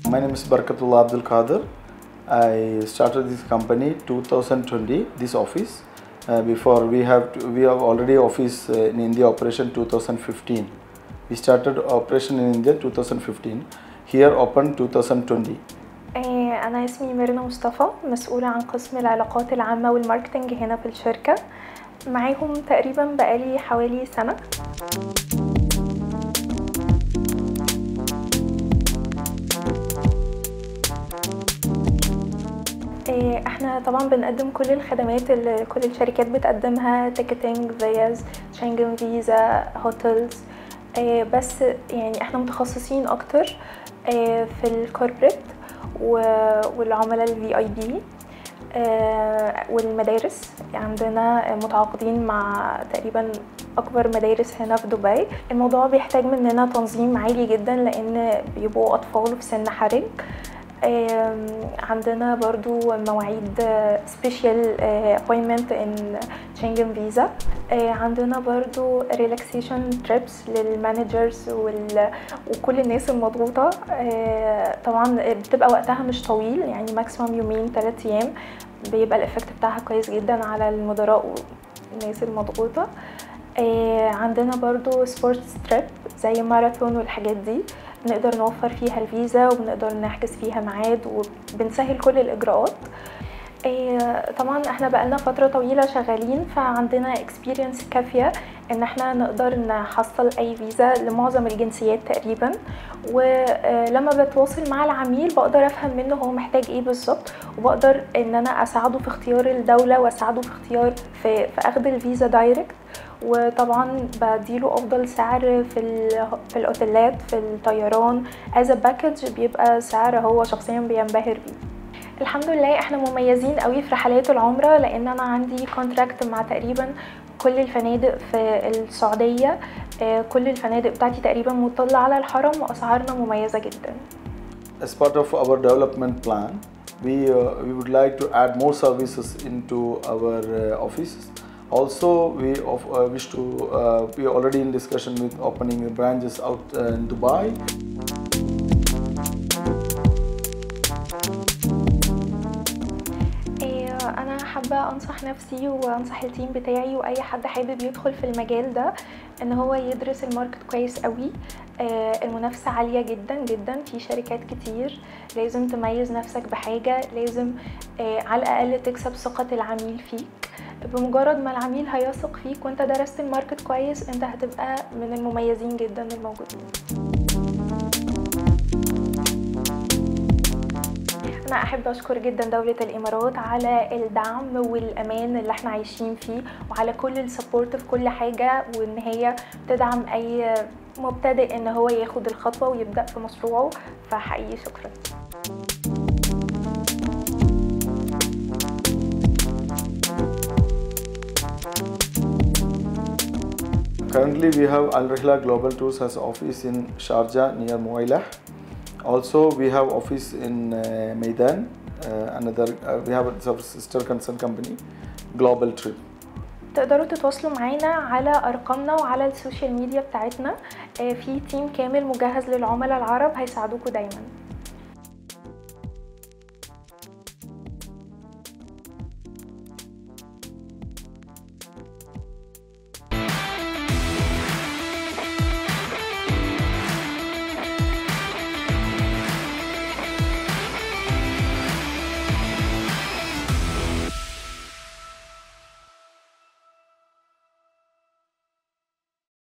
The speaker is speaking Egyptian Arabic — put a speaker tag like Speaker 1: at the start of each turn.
Speaker 1: My name is Barkatullah Abdul Qadir. I started this company 2020. This office. Uh, before we have we have already office uh, in India operation 2015. We started operation in India 2015. Here open 2020.
Speaker 2: آه، أنا اسمي ميرنا مصطفى مسؤولة عن قسم العلاقات العامة والماركتينج هنا في الشركة معاهم تقريبا بقالي حوالي سنة آه، احنا طبعا بنقدم كل الخدمات اللي كل الشركات بتقدمها تيكتينج فيز شنجن فيزا هوتيلز آه، بس يعني احنا متخصصين اكتر آه، في الكوربريت والعملاء الفي اي بي والمدارس عندنا متعاقدين مع تقريبا اكبر مدارس هنا في دبي الموضوع بيحتاج مننا تنظيم عالي جدا لان بيبقوا اطفال في سن حرج آم، عندنا برضو مواعيد سبيشال appointment ان شنجن فيزا عندنا برضو ريلاكسيشن تريبس للمانجرز وال- وكل الناس المضغوطة آه، طبعا بتبقى وقتها مش طويل يعني ماكسيموم يومين ثلاث ايام بيبقى الافكت بتاعها كويس جدا على المدراء والناس المضغوطة آه، عندنا برضو سبورتس تريب زي ماراثون والحاجات دي بنقدر نوفر فيها الفيزا وبنقدر نحجز فيها ميعاد وبنسهل كل الإجراءات آه، طبعا احنا بقالنا فترة طويلة شغالين فعندنا اكسبيرينس كافية ان احنا نقدر نحصل اي فيزا لمعظم الجنسيات تقريبا ولما بتواصل مع العميل بقدر افهم منه هو محتاج ايه بالظبط وبقدر ان انا اساعده في اختيار الدولة واساعده في اختيار في, في اخذ الفيزا دايركت وطبعا بديله افضل سعر في ال- في الاوتيلات في الطيران از باكج بيبقى سعر هو شخصيا بينبهر بيه الحمد لله احنا مميزين قوي في رحلات العمرة لان انا عندي كونتراكت مع تقريبا كل الفنادق في السعودية آه، كل الفنادق بتاعتي تقريبا مطلة على الحرم واسعارنا مميزة جدا
Speaker 1: As part of our development plan, we uh, we would like to add more services into our uh, offices. Also, we of, uh, wish to uh, we are already in discussion with opening branches out uh, in Dubai.
Speaker 2: آه، انا حابه انصح نفسي وانصح التيم بتاعي واي حد حابب يدخل في المجال ده ان هو يدرس الماركت كويس قوي آه، المنافسه عاليه جدا جدا في شركات كتير لازم تميز نفسك بحاجه لازم آه، على الاقل تكسب ثقه العميل فيك بمجرد ما العميل هيثق فيك وانت درست الماركت كويس انت هتبقى من المميزين جدا الموجودين أنا أحب أشكر جدا دولة الإمارات على الدعم والأمان اللي احنا عايشين فيه وعلى كل السبورت في كل حاجة وإن هي تدعم أي مبتدئ إن هو ياخد الخطوة ويبدأ في مشروعه فحقيقي شكرا
Speaker 1: Currently, we have Al Rihla Global Tours has office in Sharjah near Muailah. Also, we have office in uh, Maidan. Uh, another, uh, we have a sister concern company, Global Trip.
Speaker 2: تقدروا تتواصلوا معانا على أرقامنا وعلى السوشيال ميديا بتاعتنا آه، في تيم كامل مجهز للعملاء العرب هيساعدوكوا دايما